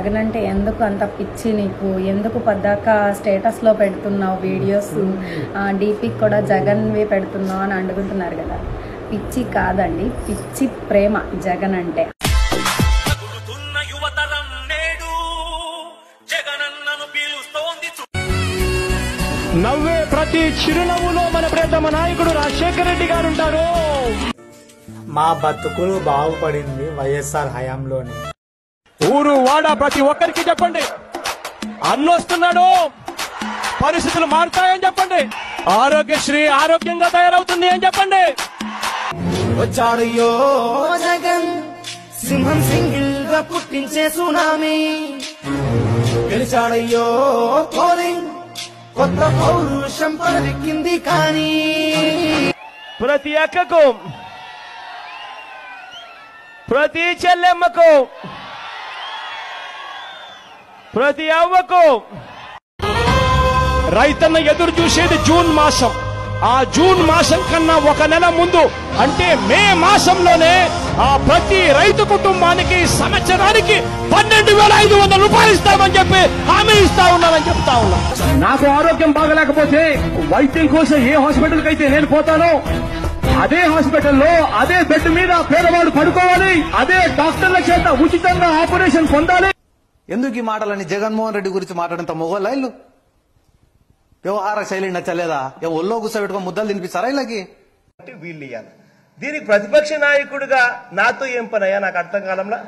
జగన్ అంటే ఎందుకు అంత పిచ్చి నీకు ఎందుకు పద్దాక స్టేటస్లో పెడుతున్నావు వీడియోస్ డీపీకి కూడా జగన్వి పెడుతున్నావు అని అడుగుతున్నారు కదా పిచ్చి కాదండి పిచ్చి ప్రేమ జగన్ అంటే తగులుతున్న యువతరం నేడు జగనన్నను పీలుస్తోంది చు- నవ్వే ప్రతి చిరునవ్వులో మన ప్రియతమ నాయకుడు రాజశేఖర రెడ్డి గారు ఉంటారు మా బతుకులు బాగుపడింది వైఎస్ఆర్ హయాంలోనే ఊరు వాడ ప్రతి ఒక్కరికి చెప్పండి అన్నొస్తున్నాడు పరిస్థితులు మారుతాయని చెప్పండి ఆరోగ్యశ్రీ ఆరోగ్యంగా తయారవుతుంది అని చెప్పండి వచ్చాడయ్యో జగన్ సింహం సింగిల్ గా పుట్టించే సునామీ గెలిచాడయ్యో పోలింగ్ కొత్త పౌరుషం పలకెక్కింది కానీ ప్రతి అక్కకు ప్రతి చెల్లెమ్మకు ప్రతి అవ్వకు రైతన్న ఎదురు చూసేది జూన్ మాసం ఆ జూన్ మాసం కన్నా ఒక నెల ముందు అంటే మే మాసంలోనే ఆ ప్రతి రైతు కుటుంబానికి సంవత్సరానికి పన్నెండు వేల ఐదు వందల రూపాయలు ఇస్తామని చెప్పి హామీ ఇస్తా ఉన్నానని చెప్తా ఉన్నా నాకు ఆరోగ్యం బాగలేకపోతే వైద్యం కోసం ఏ హాస్పిటల్కి అయితే నేను పోతానో అదే హాస్పిటల్లో అదే బెడ్ మీద పేదవాడు పడుకోవాలి అదే డాక్టర్ల చేత ఉచితంగా ఆపరేషన్ పొందాలి ఎందుకు ఈ మాటలని జగన్మోహన్ రెడ్డి గురించి మాట్లాడంత మొగోళ్ళ ఇల్లు వ్యవహార శైలి నచ్చలేదా ఏ ఒళ్ళో కూర్చోబెట్టుకో ముద్దలు తినిపిస్తారా ఇళ్ళకి అంటే వీళ్ళు ఇయ్యాలి దీనికి ప్రతిపక్ష నాయకుడిగా నాతో ఏం పని అయ్యా నాకు అర్థం కాలంలో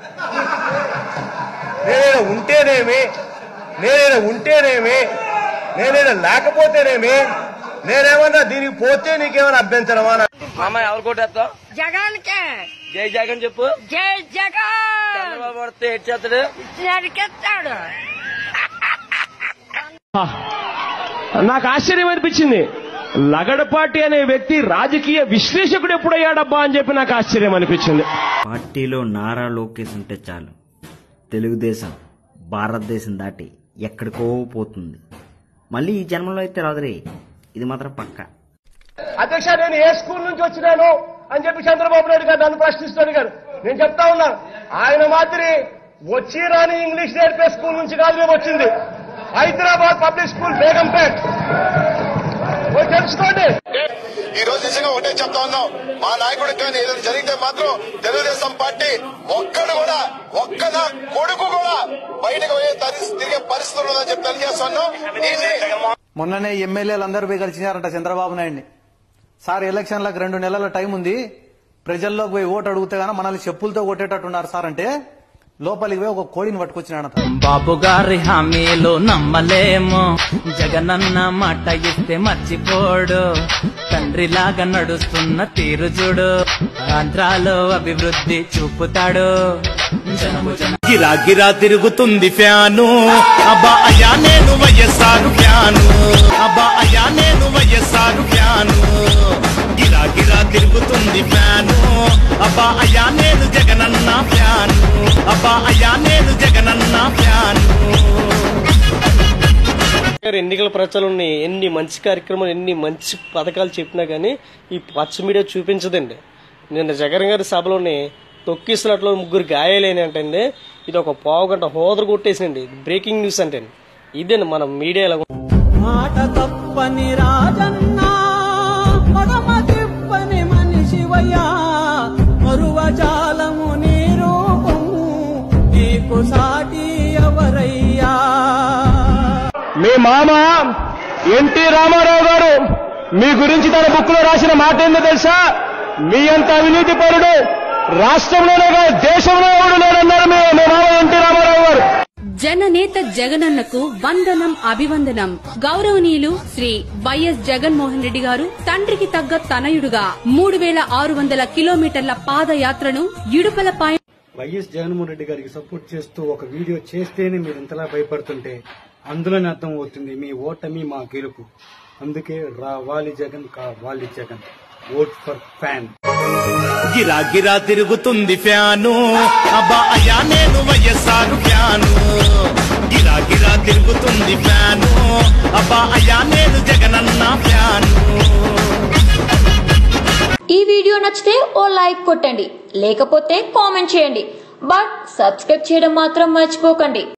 నేనైనా ఉంటేనేమి నేనైనా ఉంటేనేమి నేనైనా లేకపోతేనేమి నేనేమన్నా దీనికి పోతే నీకేమైనా అభ్యంతరమా అని మామ ఎవరు కొట్టేస్తావు జగన్ కే జై జగన్ చెప్పు జై జగన్ చంద్రబాబు పడితే ఏడ్ చేస్తాడు నరికెత్తాడు నాకు ఆశ్చర్యం అనిపించింది లగడపాటి అనే వ్యక్తి రాజకీయ విశ్లేషకుడు ఎప్పుడయ్యాడబ్బా అని చెప్పి నాకు ఆశ్చర్యం అనిపించింది పార్టీలో నారా లోకేష్ ఉంటే చాలు తెలుగుదేశం భారతదేశం దాటి ఎక్కడికో పోతుంది మళ్ళీ ఈ జన్మలో అయితే రాదురే ఇది మాత్రం పక్కా అధ్యక్ష నేను ఏ స్కూల్ నుంచి వచ్చినాను అని చెప్పి చంద్రబాబు నాయుడు గారు నన్ను ప్రశ్నిస్తాడు గారు నేను చెప్తా ఉన్నాను ఆయన మాదిరి వచ్చి రాని ఇంగ్లీష్ నేర్పే స్కూల్ నుంచి కాదు మేము వచ్చింది హైదరాబాద్ పబ్లిక్ స్కూల్ బేగంపేట్ పోయి తెలుసుకోండి ఈ రోజు నిజంగా ఒకటే చెప్తా ఉన్నాం మా నాయకుడికి కానీ ఏదైనా జరిగితే మాత్రం తెలుగుదేశం పార్టీ ఒక్కడు కూడా ఒక్క నా కొడుకు కూడా బయటకు పోయే తరి- తిరిగే పరిస్థితులు ఉందని చెప్పి తెలియజేస్తున్నాం దీన్ని మొన్ననే ఎమ్మెల్యేలు అందరూ పోయి కలిసినారంట చంద్రబాబు నాయుడిని సార్ ఎలక్షన్లకు రెండు నెలల టైం ఉంది ప్రజల్లోకి పోయి ఓటు అడిగితే గానీ మనల్ని చెప్పులతో కొట్టేటట్టున్నారు సార్ అంటే లోపలికి పోయి ఒక కోడిని పట్టుకొచ్చినాడట బాబు గారి హామీలు నమ్మలేము జగనన్న మాట ఇస్తే మర్చిపోడు తండ్రిలాగా నడుస్తున్న తీరు చూడు ఆంధ్రాలో అభివృద్ధి చూపుతాడు జనము జన గిరా గిరా తిరుగుతుంది ఫ్యాను అబ్బా అయ్యా నేను వైఎస్ఆర్ ఫ్యాను అబ్బా అయ్యా నేను వైఎస్ఆర్ ఫ్యాను గిరా గిరా తిరుగుతుంది ఫ్యాను అబ్బా అయ్యా నేను జగనన్న ఫ్యాను అబ్బా అయ్యా నేను జగనన్న ఫ్యాను గారు ఎన్నికల ప్రచారంలో ఎన్ని మంచి కార్యక్రమాలు ఎన్ని మంచి పథకాలు చెప్పినా కానీ ఈ పచ్చ మీడియా చూపించదండి నిన్న జగన్ గారి సభలోని తొక్కిస్తున్నట్లు ముగ్గురు గాయాలేని అంటే ఇది ఒక పావు గంట హోదరు కొట్టేసింది బ్రేకింగ్ న్యూస్ అంటే ఇదండి మన మీడియాలో మాట తప్పని రాజన్న మగమ తిప్పని మనిషివయ్యా మరువజాలము నీ రూపము నీకు సాటి ఎవరయ్యా మీ మామ ఎన్టీ రామారావు గారు మీ గురించి తన బుక్ లో రాసిన మాట ఏందో తెలుసా మీ అంత అవినీతి పరుడు రాష్ట్రంలోనే కాదు దేశంలో ఎవడు లేడన్నారు మీ మీ మామ ఎన్టీ రామారావు గారు జననేత జగనన్నకు వందనం అభివందనం గౌరవనీయులు శ్రీ వైఎస్ జగన్మోహన్ రెడ్డి గారు తండ్రికి తగ్గ తనయుడుగా మూడు వేల ఆరు వందల కిలోమీటర్ల పాదయాత్రను ఇడుపలపై వైఎస్ జగన్మోహన్ రెడ్డి గారికి సపోర్ట్ చేస్తూ ఒక వీడియో చేస్తేనే మీరు ఇంతలా భయపడుతుంటే అందులోనే అర్థం అవుతుంది మీ ఓటమి మా గెలుపు అందుకే రావాలి జగన్ కావాలి జగన్ ఓట్ ఫర్ ఫ్యాన్ గిరా గిరా తిరుగుతుంది ఫ్యాను అబ్బా అయ్యా నేను వైఎస్ఆర్ ఫ్యాను గిరా గిరా తిరుగుతుంది ఫ్యాను అబ్బా అయ్యా నేను జగనన్న ఫ్యాను ఈ వీడియో నచ్చితే ఓ లైక్ కొట్టండి లేకపోతే కామెంట్ చేయండి బట్ సబ్స్క్రైబ్ చేయడం మాత్రం మర్చిపోకండి